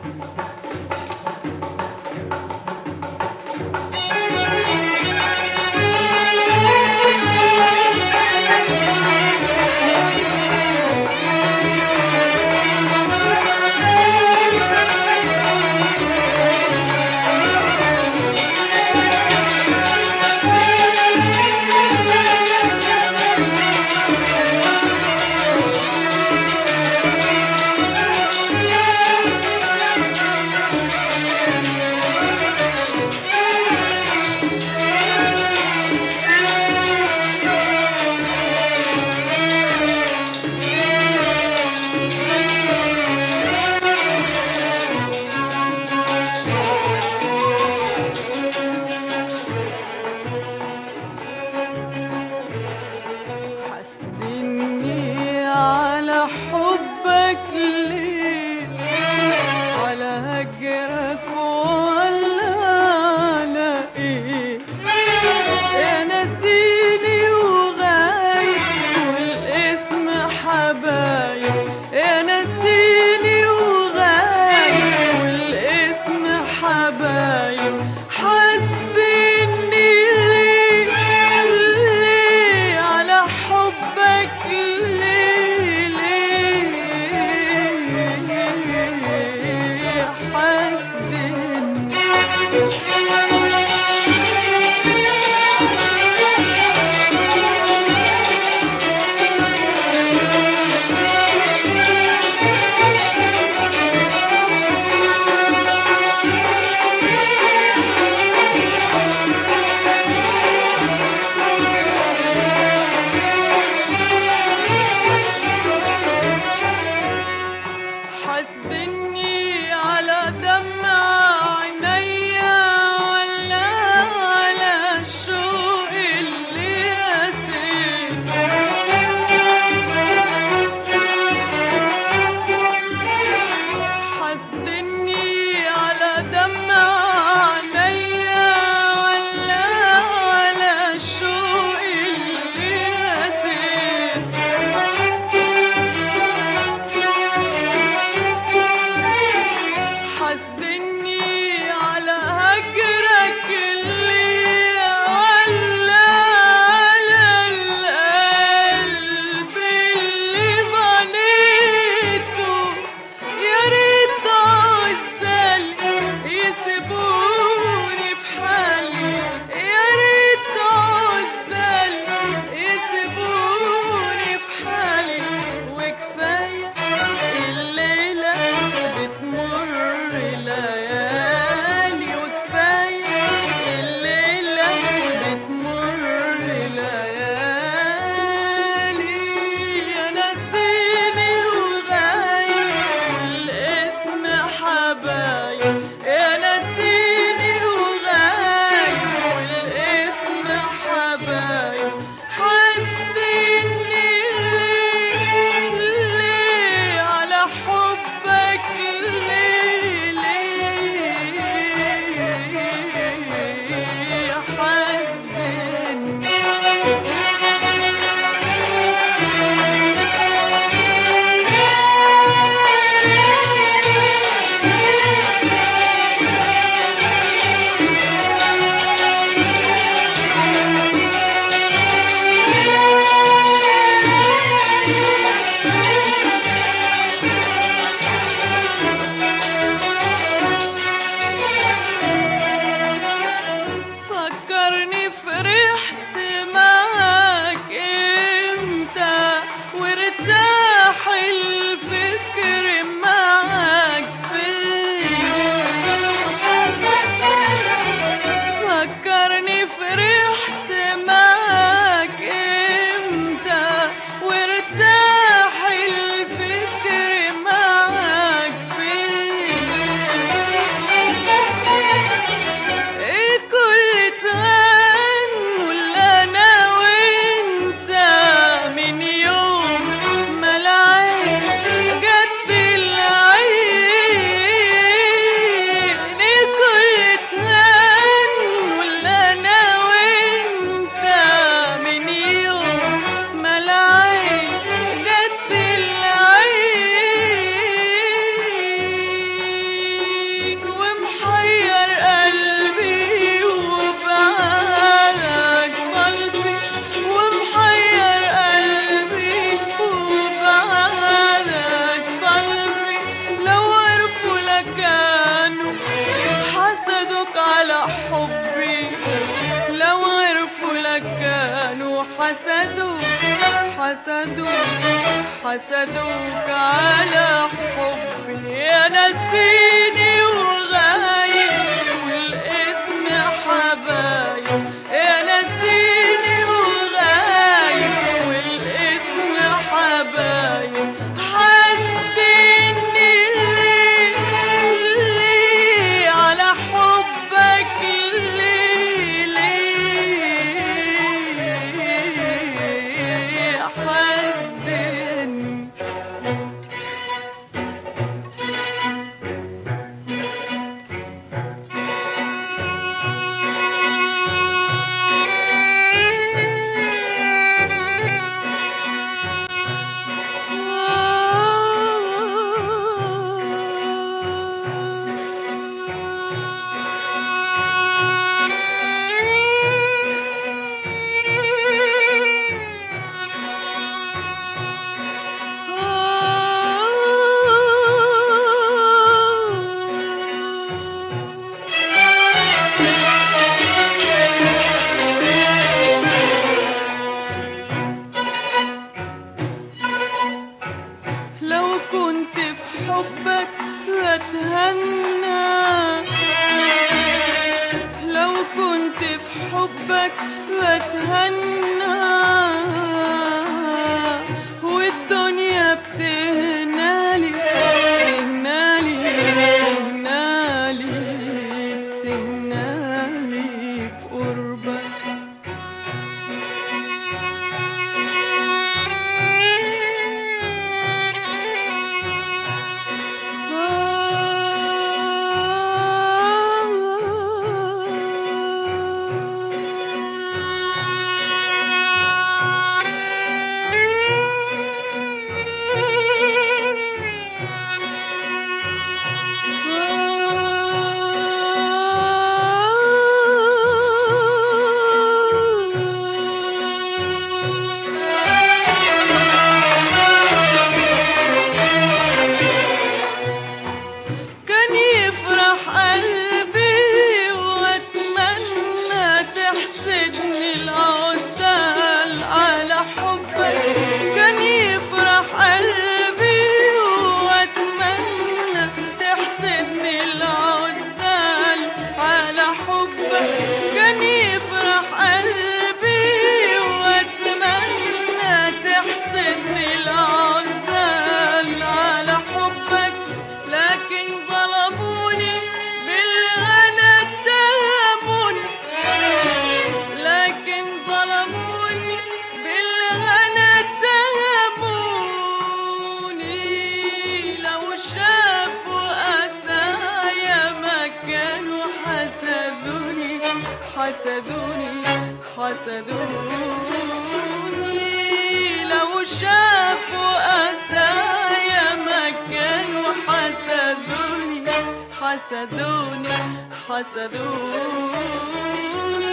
حسدني على حبك ليه على هجرك ولا على ايه يا نسيني وغايب والاسم حبايب يا نسيني وغايب والاسم حبايب حسدني ليه ليه على حبك ليه ليه حسدني حسبني على دمع عينيا ولا على الشوق اللي قسيت حسبني على دمع عينيا ولا على الشوق اللي قسيت حسدوك حسدوك حسدوك على حبي يا نسيني وغايب والاسم حبايب يا نسيني وغايب والاسم حبايب حسدني ليه ليه على حبك ليه ليه حسدني لو كنت في حبك بتهنى لو كنت في حبك بتهنى والدنيا بتهنالي تهنالي تهنالي تهنالي بقربك كان يفرح قلبي واتمنى تحسدني العزال على حبك كان يفرح قلبي واتمنى تحسدني العزال على حبك كان يفرح قلبي واتمنى تحسدني العزال على حبك لكن ظلموني بالغنى اتهموني لكن ظلموني بالغنى اتهموني لو شافوا أسايا ما كانوا حسدوني حسدوني حسدوني لو شافوا أسايا ما كانوا حسدوني حسدوني حسدوني